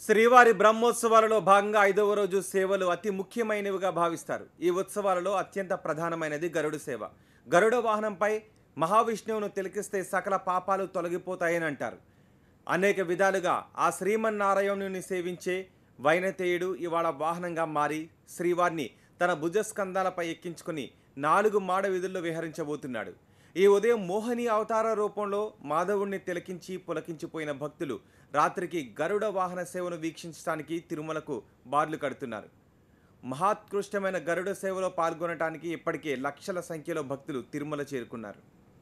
శ్రీవారి బ్రహ్మోత్సవాలలో భాగంగా ఐదవ రోజు సేవలు అతి ముఖ్యమైనవిగా భావిస్తారు ఈ ఉత్సవాలలో అత్యంత ప్రధానమైనది గరుడు సేవ గరుడ వాహనంపై మహావిష్ణువును తిలకిస్తే సకల పాపాలు తొలగిపోతాయని అంటారు అనేక విధాలుగా ఆ శ్రీమన్నారాయణుని సేవించే వైనతేయుడు ఇవాళ వాహనంగా మారి శ్రీవారిని తన భుజస్కంధాలపై ఎక్కించుకుని నాలుగు మాడ వీధుల్లో విహరించబోతున్నాడు ఈ ఉదయం మోహిని అవతార రూపంలో మాధవుణ్ణి తిలకించి పులకించిపోయిన భక్తులు రాత్రికి గరుడ వాహన సేవను వీక్షించడానికి తిరుమలకు బార్లు కడుతున్నారు మహాత్కృష్టమైన గరుడ సేవలో పాల్గొనడానికి ఇప్పటికే లక్షల సంఖ్యలో భక్తులు తిరుమల చేరుకున్నారు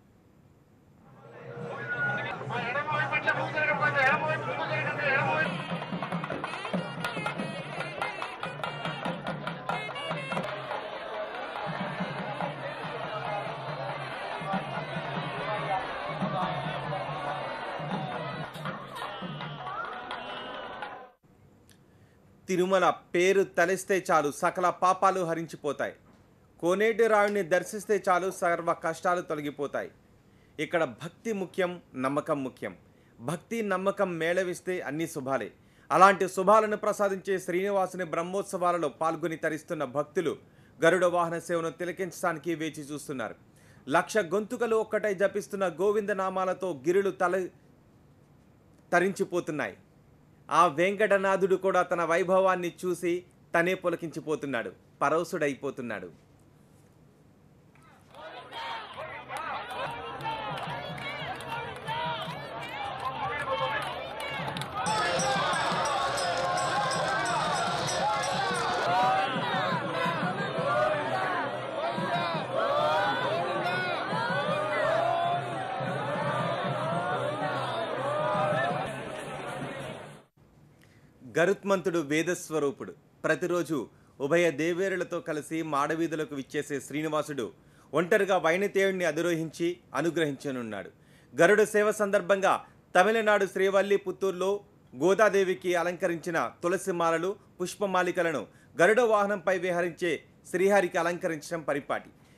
తిరుమల పేరు తలిస్తే చాలు సకల పాపాలు హరించిపోతాయి కోనేటి రాయుడిని దర్శిస్తే చాలు సర్వ కష్టాలు తొలగిపోతాయి ఇక్కడ భక్తి ముఖ్యం నమ్మకం ముఖ్యం భక్తి నమ్మకం మేళవిస్తే అన్ని శుభాలే అలాంటి శుభాలను ప్రసాదించే శ్రీనివాసుని బ్రహ్మోత్సవాలలో పాల్గొని తరిస్తున్న భక్తులు గరుడ వాహన సేవను తిలకించడానికి వేచి చూస్తున్నారు లక్ష గొంతుకలు ఒక్కటై జపిస్తున్న గోవింద నామాలతో గిరులు తల తరించిపోతున్నాయి ఆ వెంకటనాథుడు కూడా తన వైభవాన్ని చూసి తనే పులకించిపోతున్నాడు పరవశుడైపోతున్నాడు గరుత్మంతుడు వేదస్వరూపుడు ప్రతిరోజు ఉభయ దేవేరులతో కలిసి మాడవీధులకు విచ్చేసే శ్రీనివాసుడు ఒంటరిగా వైనతేయుడిని అధిరోహించి అనుగ్రహించనున్నాడు గరుడ సేవ సందర్భంగా తమిళనాడు శ్రీవల్లి పుత్తూరులో గోదాదేవికి అలంకరించిన తులసి మాలలు పుష్పమాలికలను గరుడ వాహనంపై విహరించే శ్రీహరికి అలంకరించడం పరిపాటి